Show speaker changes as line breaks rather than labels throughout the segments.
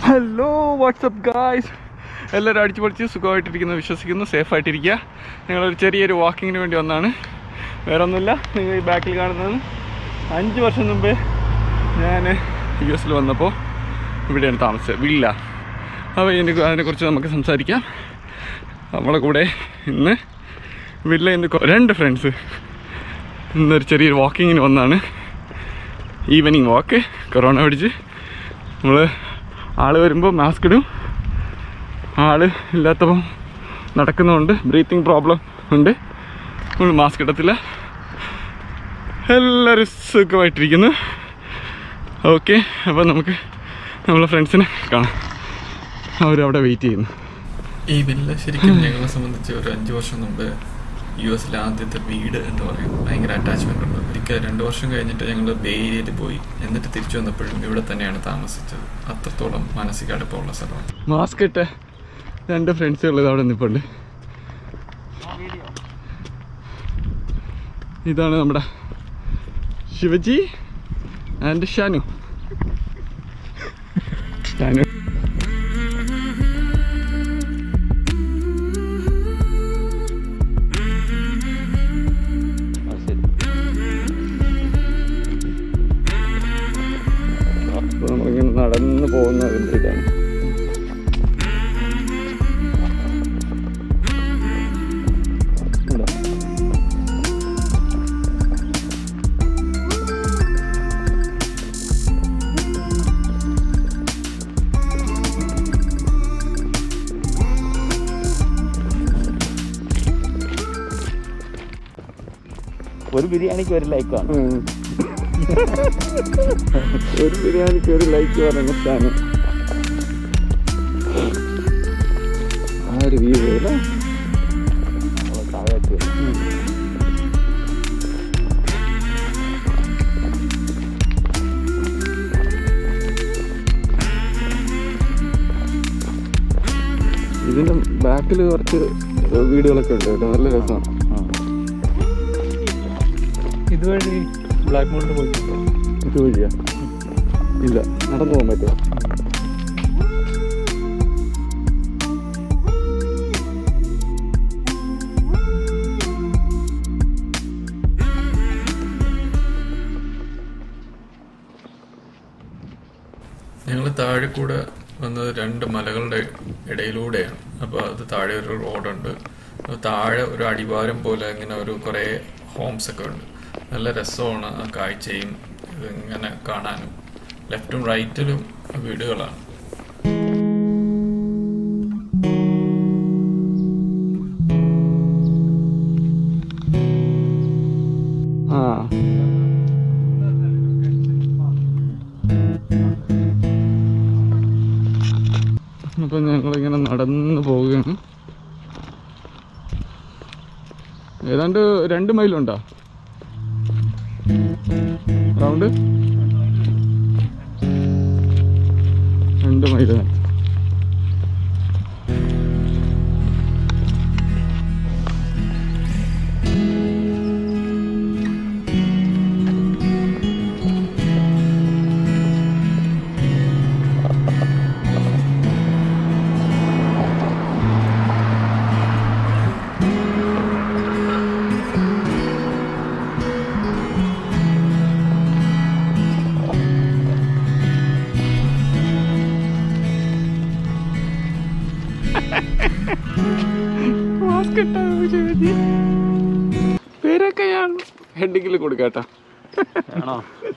Hello WhatsApp guys എല്ലാവരും അടിച്ചു പൊളിച്ച് സുഖമായിട്ടിരിക്കുന്നു വിശ്വസിക്കുന്നു സേഫായിട്ടിരിക്കുക ഞങ്ങളൊരു ചെറിയൊരു വാക്കിങ്ങിന് വേണ്ടി വന്നതാണ് വേറെ ഒന്നുമില്ല നിങ്ങൾ ഈ ബാക്കിൽ കാണുന്നത് അഞ്ച് വർഷം മുമ്പേ ഞാൻ യു എസിൽ വന്നപ്പോൾ ഇവിടെയാണ് താമസിച്ചത് വില്ല അപ്പോൾ ഇതിനെ അതിനെക്കുറിച്ച് നമുക്ക് സംസാരിക്കാം നമ്മളെ കൂടെ ഇന്ന് വില്ല ഇന്ന് കൊ- രണ്ട് ഫ്രണ്ട്സ് ഇന്നൊരു ചെറിയൊരു വാക്കിങ്ങിന് വന്നാണ് ഈവനിങ് വാക്ക് കൊറോണ പിടിച്ച് നമ്മൾ ആൾ വരുമ്പോൾ മാസ്ക് ഇടും ആൾ ഇല്ലാത്തപ്പോൾ നടക്കുന്നതുകൊണ്ട് ബ്രീത്തിങ് പ്രോബ്ലം ഉണ്ട് നമ്മൾ മാസ്ക് ഇടത്തില്ല എല്ലാവരും സുഖമായിട്ടിരിക്കുന്നു ഓക്കെ അപ്പോൾ നമുക്ക് നമ്മളെ ഫ്രണ്ട്സിനെ കാണാം അവരവിടെ വെയിറ്റ് ചെയ്യുന്നു
ഈ വില്ല ശരിക്കും ഞങ്ങളെ സംബന്ധിച്ച് ഒരു അഞ്ചു വർഷം മുമ്പ് യു എസിലെ ആദ്യത്തെ വീട് എന്ന് പറയും ഭയങ്കര അറ്റാച്ച്മെന്റ് ഉണ്ട് ഒരിക്കൽ രണ്ടു വർഷം കഴിഞ്ഞിട്ട് ഞങ്ങൾ ബേ ഏരിയയിൽ പോയി എന്നിട്ട് തിരിച്ചു വന്നപ്പോഴും ഇവിടെ തന്നെയാണ് താമസിച്ചത് അത്രത്തോളം മാനസിക അടുപ്പമുള്ള സ്ഥലമാണ്
മാസ്ക് ഇട്ട രണ്ട് ഫ്രണ്ട്സുകൾ അവിടെ നിൽപ്പുണ്ട് ഇതാണ് നമ്മുടെ ശിവജി ആൻഡ് ഷാനു ഷാനു അപ്പോൾ നമ്മളിങ്ങനെ നടന്ന് പോകുന്ന അതിൻ്റെ ഇതാണ് ഇവിടെ.
ഒരു ബിരിയാണിക്ക് ഒരു ലൈക്കാണ്
ഉം. ഒരു ബിരിയാണിക്ക് ഒരു ലൈക്ക് പറയുന്ന സ്ഥാനം ആ ഒരു വ്യൂ അല്ലേ
താഴേക്ക്
ഇതിന്റെ ബാക്കിൽ കുറച്ച് വീടുകളൊക്കെ ഉണ്ട് കേട്ടോ നല്ല രസമാണ്
ഇതുവഴി ബ്ലാക്ക് മൗണ്ടിന് പോയിട്ടുണ്ടോ
ഇത് വഴിയാ ഇല്ല നടന്നു പോകാൻ പറ്റുമോ
ഞങ്ങൾ താഴെ കൂടെ വന്നത് രണ്ട് മലകളുടെ ഇടയിലൂടെയാണ് അപ്പോൾ അത് താഴെ ഒരു റോഡുണ്ട് അപ്പോൾ താഴെ ഒരു അടിവാരം പോലെ ഇങ്ങനെ ഒരു കുറേ ഹോംസ് ഒക്കെ ഉണ്ട് നല്ല രസമാണ് ആ കാഴ്ചയും ഇതിങ്ങനെ കാണാനും ലെഫ്റ്റും റൈറ്റിലും വീടുകളാണ്
ആ അപ്പം ഞങ്ങളിങ്ങനെ നടന്ന് പോവുകയാണ് ഏതാണ്ട് രണ്ട് മൈലുണ്ടോ റൗണ്ട് രണ്ട് മൈൽ മാസ്ക് പേരൊക്കെ ഞാൻ ഹെഡിങ്ങിൽ കൊടുക്കാട്ടാ
ആണോ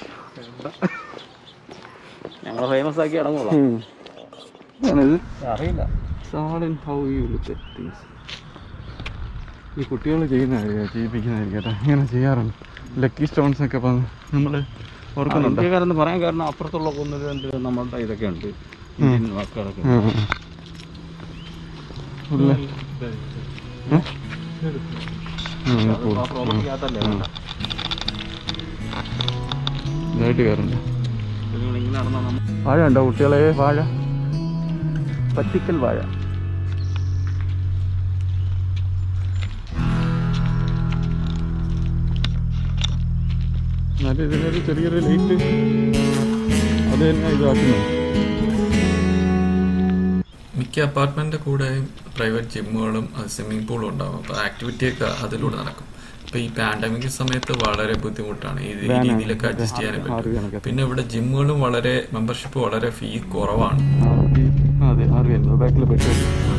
ഞങ്ങളെ ഫേമസ് ആക്കി ഇടങ്ങുള്ളൂ
ആണിത്
അറിയില്ല
സാളൻ how you look at things ഈ കുട്ടികൾ ചെയ്യുന്നതായിരിക്കും ചെയ്യിപ്പിക്കുന്നതായിരിക്കും കേട്ടോ ഇങ്ങനെ ചെയ്യാറുണ്ട് ലക്കി സ്റ്റോൺസ് ഒക്കെ ഇപ്പം നമ്മൾ ഓർക്കുന്നുണ്ട്
ഇന്ത്യക്കാരെന്ന് പറയാൻ കാരണം അപ്പുറത്തുള്ള ഒന്ന് രണ്ട് നമ്മളുടെ ഇതൊക്കെ ഉണ്ട് ഇന്ത്യൻ വാക്കുകളൊക്കെ
ഉള്ള
ആ പ്രോപ്പർട്ടിക്കകത്തല്ലേ
ഇതായിട്ട് കയറുണ്ട്
ഇങ്ങനെ നടന്നാൽ നമ്മൾ
വാഴ ഉണ്ടോ കുട്ടികളെ വാഴ പറ്റിക്കൽ വാഴ എന്നാലും ഇതിനൊരു ചെറിയൊരു ലൈറ്റ് അത് തന്നെ ഇതാക്കുന്നു
മിക്ക അപ്പാർട്ട്മെന്റിന്റെ കൂടെ പ്രൈവറ്റ് ജിമ്മുകളും സ്വിമ്മിംഗ് പൂളും ഉണ്ടാവും അപ്പൊ ആക്ടിവിറ്റി ഒക്കെ അതിലൂടെ നടക്കും ഇപ്പൊ ഈ പാൻഡമിക് സമയത്ത് വളരെ ബുദ്ധിമുട്ടാണ് ഈ ഈ രീതിയിലൊക്കെ അഡ്ജസ്റ്റ് ചെയ്യാനേ പറ്റും പിന്നെ ഇവിടെ ജിമ്മുകളും വളരെ മെമ്പർഷിപ്പ് വളരെ ഫീ കുറവാണ്
അതെ അറിയാം ബാക്കിൽ പറ്റും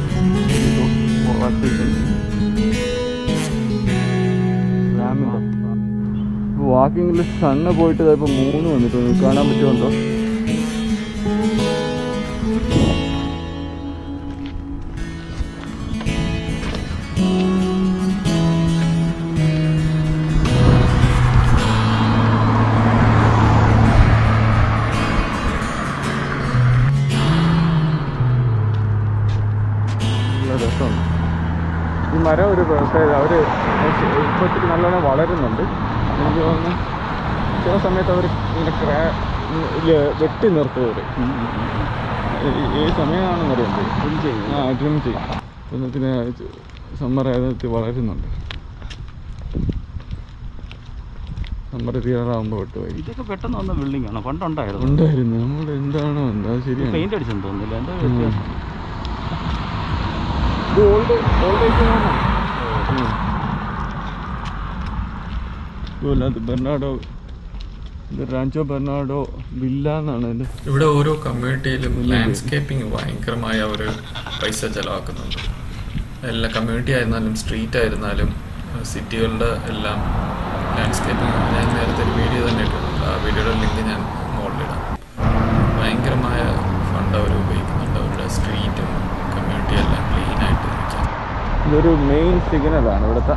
വാക്കിങ്ങിൽ സണ്ണ പോയിട്ട് ഇപ്പൊ മൂന്ന് വന്നിട്ടുണ്ട് കാണാൻ പറ്റുമോ നല്ല രസമുണ്ട് ഈ മരം ഒരു പ്രത്യേകത അവർ ഇപ്പോഴത്തേക്ക് നല്ലോണം വളരുന്നുണ്ട് എനിക്ക് തോന്നുന്നു ചില സമയത്ത് അവർ ഇങ്ങനെ ക്രാ ഇല്ല, വെട്ടി നിർത്തും അവർ ഈ സമയമാണെന്ന് അറിയാം ആ ട്രിം ചെയ്യും പിന്നെ സമ്മർ ആയതിനകത്ത് വളരുന്നുണ്ട് സമ്മർ തീരാറാകുമ്പോൾ വെട്ട് വരും
ഇതൊക്കെ പെട്ടെന്ന് വന്ന ബിൽഡിംഗ് ആണ് പണ്ടുണ്ടായിരുന്നു
ഉണ്ടായിരുന്നു നമ്മൾ എന്താണോ എന്താ ശരിയാണ്
പെയിന്റ് അടിച്ചെന്ന് തോന്നുന്നില്ല എന്താ വ്യത്യാസം
ഇത് ഓൾഡ് ഓൾഡ് ഏജ് ഹോമാണ് അത് ബെർണാഡോ ഇത് റാഞ്ചോ ബെർണാഡോ വില്ല എന്നാണ് എൻ്റെ
ഇവിടെ ഓരോ കമ്മ്യൂണിറ്റിയിലും ലാൻഡ്സ്കേപ്പിംഗ് ഭയങ്കരമായ ഒരു പൈസ ചെലവാക്കുന്നുണ്ട് എല്ലാ കമ്മ്യൂണിറ്റി ആയിരുന്നാലും സ്ട്രീറ്റ് ആയിരുന്നാലും സിറ്റികളുടെ എല്ലാം ലാൻഡ്സ്കേപ്പിംഗ് ഞാൻ നേരത്തെ ഒരു വീഡിയോ തന്നെ ഇട്ടിട്ടുണ്ട് ആ വീഡിയോയുടെ ലിങ്ക് ഞാൻ മുകളിലിടാം ഭയങ്കരമായ ഫണ്ട് അവർ ഉപയോഗിക്കുന്നുണ്ട് അവരുടെ സ്ട്രീറ്റും കമ്മ്യൂണിറ്റി എല്ലാം ക്ലീൻ ആയിട്ട് വെക്കാൻ
ഇതൊരു മെയിൻ സിഗ്നലാണ് ഇവിടുത്തെ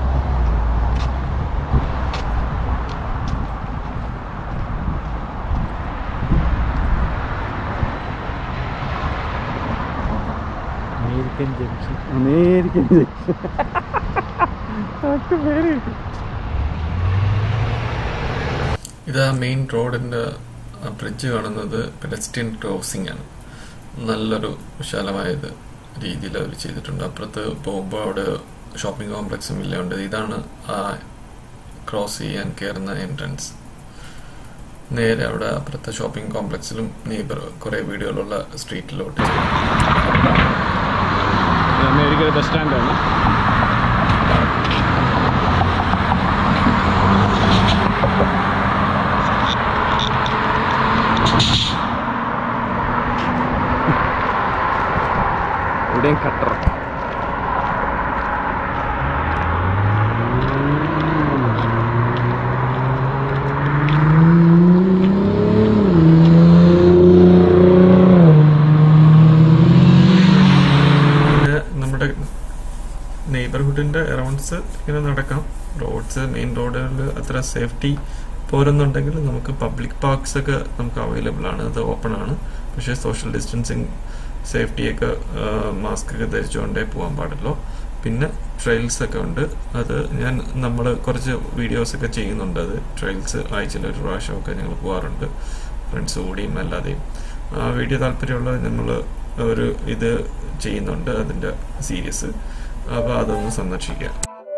അമേരിക്കൻ ജംഗ്ഷൻ
അമേരിക്കൻ ജംഗ്ഷൻ അതൊക്കെ പേര് കിട്ടി.
ഇത് ആ മെയിൻ റോഡിന്റെ ബ്രിഡ്ജ് കാണുന്നത് പെഡസ്ട്രിയൻ ക്രോസിംഗ് ആണ് നല്ലൊരു വിശാലമായത് രീതിയിൽ അവർ ചെയ്തിട്ടുണ്ട് അപ്പുറത്ത് പോകുമ്പോൾ അവിടെ ഷോപ്പിംഗ് കോംപ്ലക്സും ഇല്ല ഉണ്ട് ഇതാണ് ആ ക്രോസ് ചെയ്യാൻ കയറുന്ന എൻട്രൻസ് നേരെ അവിടെ അപ്പുറത്തെ ഷോപ്പിംഗ് കോംപ്ലക്സിലും നെയ്ബർ കുറെ വീടുകളുള്ള സ്ട്രീറ്റിലോട്ട് ചെയ്യും
ഇത് അമേരിക്കയിലെ ബസ് സ്റ്റാൻഡാണ് ഇവിടെയും കട്ടർ
പിന്നെ നമ്മുടെ നെയ്ബർഹുഡിന്റെ അറൗണ്ട്സ് ഇങ്ങനെ നടക്കാം റോഡ്സ് മെയിൻ റോഡുകളിൽ അത്ര സേഫ്റ്റി പോരെന്നുണ്ടെങ്കിൽ നമുക്ക് പബ്ലിക് പാർക്സ് ഒക്കെ നമുക്ക് അവൈലബിൾ ആണ് അത് ഓപ്പൺ ആണ് പക്ഷേ സോഷ്യൽ ഡിസ്റ്റൻസിങ് സേഫ്റ്റിയൊക്കെ മാസ്ക് ഒക്കെ ധരിച്ചുകൊണ്ടേ പോകാൻ പാടുള്ളൂ പിന്നെ ട്രെയിൽസ് ഒക്കെ ഉണ്ട് അത് ഞാൻ നമ്മൾ കുറച്ച് വീഡിയോസ് ഒക്കെ ചെയ്യുന്നുണ്ട് അത് ട്രെയിൽസ് ആഴ്ചയിൽ ഒരു പ്രാവശ്യമൊക്കെ ഞങ്ങൾ പോകാറുണ്ട് ഫ്രണ്ട്സ് കൂടിയും അല്ലാതെയും ആ വീഡിയോ താല്പര്യമുള്ള നമ്മൾ ഒരു ഇത് ചെയ്യുന്നുണ്ട് അതിൻ്റെ സീരീസ് അപ്പോൾ അതൊന്ന് സന്ദർശിക്കാം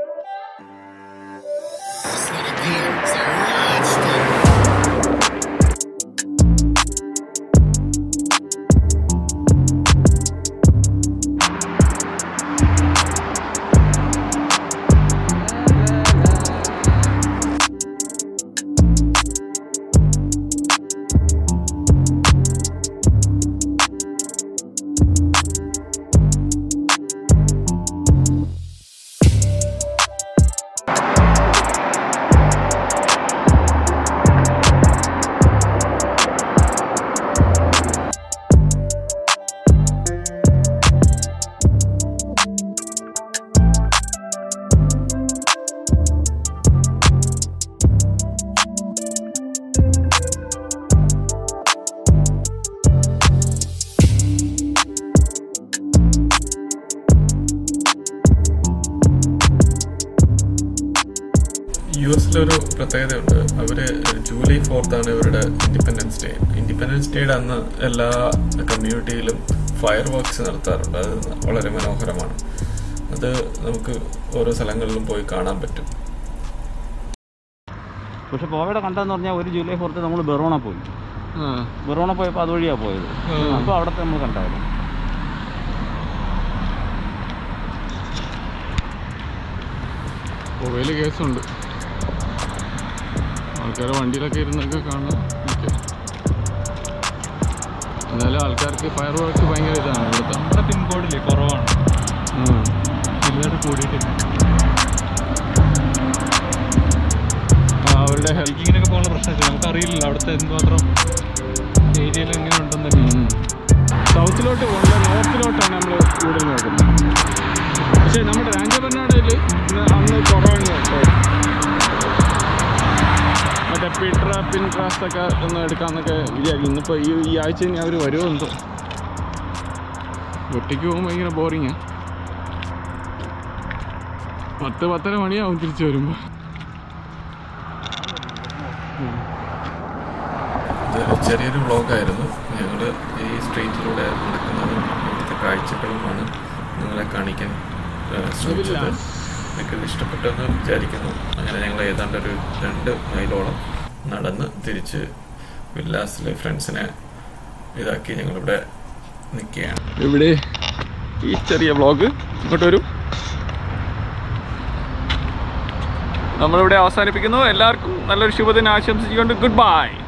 യു എസിലൊരു പ്രത്യേകതയുണ്ട് അവര് ജൂലൈ ഫോർത്ത് ആണ് ഇവരുടെ ഇൻഡിപെൻഡൻസ് ഡേ ഇൻഡിപെൻഡൻസ് ഡേയുടെ അന്ന് എല്ലാ കമ്മ്യൂണിറ്റിയിലും ഫയർ വർക്ക്സ് നടത്താറുണ്ട് അത് വളരെ മനോഹരമാണ് അത് നമുക്ക് ഓരോ സ്ഥലങ്ങളിലും പോയി കാണാൻ പറ്റും
പക്ഷെ പോവയുടെ കണ്ടെന്ന് പറഞ്ഞാൽ ഒരു ജൂലൈ ഫോർത്ത് നമ്മൾ ബെറോണ പോയി
ആ
ബെറോണ പോയപ്പോൾ അതുവഴിയാണ് പോയത്
ഉം.
അപ്പോൾ അവിടത്തെ നമ്മൾ കണ്ടായിരുന്നു
പുകയിൽ കേസുണ്ട് ആൾക്കാരെ വണ്ടിയിലൊക്കെ ഇരുന്നൊക്കെ കാണാം ഓക്കെ എന്നാലും ആൾക്കാർക്ക് ഫയർ വർക്ക് ഭയങ്കര ഇതാണ് ഇവിടുത്തെ
നമ്മുടെ പിൻകോഡില്ലേ കുറവാണ്
ഉം.
ഇല്ലാതെ കൂടിയിട്ടില്ല
ആ, അവരുടെ ഹെൽത്ത്
ബൈക്കിങ്ങിനൊക്കെ പോകുന്ന പ്രശ്നമില്ല നമുക്ക് അറിയില്ല അവിടുത്തെ എന്തുമാത്രം ഏരിയയിൽ എങ്ങനെ ഉണ്ടെന്ന് തന്നെ
സൗത്തിലോട്ട് പോകണ്ട നോർത്തിലോട്ടാണ് നമ്മൾ കൂടുതൽ നോക്കുന്നത് പക്ഷേ നമ്മുടെ രാജഭരണയിൽ അന്ന് കുറവാണ് കേട്ടോ മറ്റേ പിട്ര പിൻട്രാസ് ഒക്കെ ഒന്ന് എടുക്കാമെന്നൊക്കെ വിചാരിക്കും ഇന്നിപ്പോൾ ഈ ഈ ആഴ്ച ഇനി അവർ വരുമോ എന്തോ ഒറ്റയ്ക്ക് പോകുമ്പോൾ ഭയങ്കര ബോറിങ്ങാണ് പത്ത് പത്തര മണിയാവും തിരിച്ചു വരുമ്പോൾ
ഇതൊരു ചെറിയൊരു വ്ളോഗായിരുന്നു ഞങ്ങൾ ഈ സ്ട്രീറ്റിലൂടെ നടക്കുന്നതും ഇവിടുത്തെ കാഴ്ചകളുമാണ് നിങ്ങളെ കാണിക്കാൻ ആ, ശ്രമിച്ചത് നിങ്ങൾക്ക് ഇത് ഇഷ്ടപ്പെട്ടെന്ന് വിചാരിക്കുന്നു അങ്ങനെ ഞങ്ങൾ ഏതാണ്ട് ഒരു രണ്ട് മൈലോളം നടന്ന് തിരിച്ച് വില്ലാസിലെ ഫ്രണ്ട്സിനെ ഇതാക്കി ഞങ്ങളിവിടെ നിൽക്കുകയാണ്
ഇവിടെ ഈ ചെറിയ വ്ളോഗ് ഇങ്ങോട്ട് വരും നമ്മളിവിടെ അവസാനിപ്പിക്കുന്നു എല്ലാവർക്കും നല്ലൊരു ശുഭദിനം ആശംസിച്ചുകൊണ്ട് ഗുഡ് ബൈ